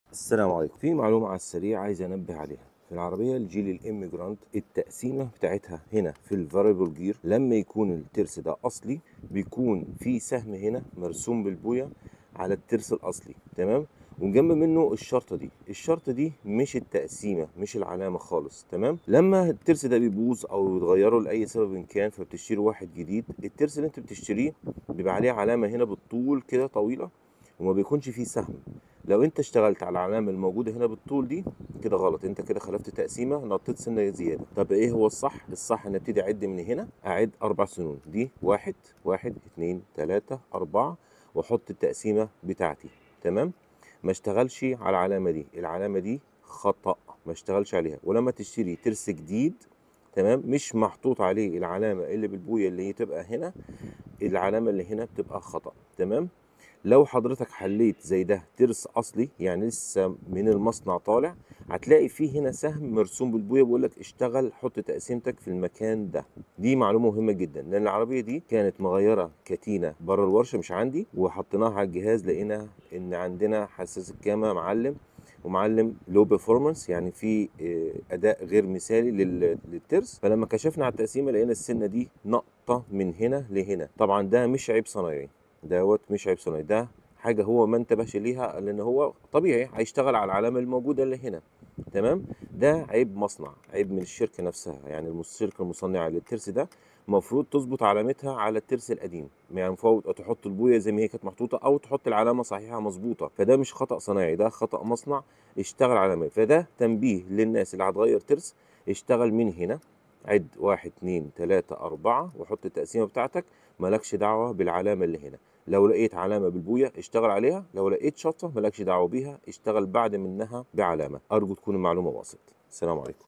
السلام عليكم في معلومة على السريع عايز انبه عليها في العربية الجيل الاميجرانت التقسيمة بتاعتها هنا في الفاريبل جير لما يكون الترس ده اصلي بيكون في سهم هنا مرسوم بالبوية على الترس الاصلي تمام وجنب منه الشرطة دي الشرطة دي مش التقسيمة مش العلامة خالص تمام لما الترس ده بيبوظ او يتغيره لأي سبب إن كان فبتشتري واحد جديد الترس اللي انت بتشتريه بيبقى عليه علامة هنا بالطول كده طويلة وما بيكونش فيه سهم لو انت اشتغلت على العلامة الموجودة هنا بالطول دي كده غلط انت كده خلفت تقسيمة نطيت سنة زيادة طب ايه هو الصح الصح ان ابتدي اعد من هنا اعد اربع سنون دي واحد واحد اتنين تلاتة اربعة واحط التقسيمة بتاعتي تمام ما اشتغلش على العلامة دي العلامة دي خطأ ما اشتغلش عليها ولما تشتري ترس جديد تمام مش محطوط عليه العلامة اللي بالبوية اللي هي تبقى هنا العلامة اللي هنا بتبقى خطأ تمام لو حضرتك حليت زي ده ترس اصلي يعني لسه من المصنع طالع هتلاقي فيه هنا سهم مرسوم بالبويه بيقول لك اشتغل حط تقسيمتك في المكان ده دي معلومه مهمه جدا لان العربيه دي كانت مغيره كتينه بره الورشه مش عندي وحطيناها على الجهاز لقينا ان عندنا حساس الكامه معلم ومعلم لو بيرفورمانس يعني في اه، اداء غير مثالي لل- للترس فلما كشفنا على التقسيمه لقينا السنه دي نقطه من هنا لهنا طبعا ده مش عيب صنايعي دوت مش عيب صناعي ده حاجه هو ما انتبهش ليها لان هو طبيعي هيشتغل على العلامه الموجوده اللي هنا تمام ده عيب مصنع عيب من الشركه نفسها يعني الشركه المصنعه للترس ده المفروض تظبط علامتها على الترس القديم يعني المفروض تحط البويه زي ما هي كانت محطوطه او تحط العلامه صحيحه مظبوطه فده مش خطا صناعي ده خطا مصنع اشتغل على ما فده تنبيه للناس اللي هتغير ترس اشتغل من هنا عد واحد اتنين تلاتة أربعة وحط التقسيمة بتاعتك مالكش دعوة بالعلامة اللي هنا لو لقيت علامة بالبوية اشتغل عليها لو لقيت شطة مالكش دعوة بيها اشتغل بعد منها بعلامة أرجو تكون المعلومة وصلت السلام عليكم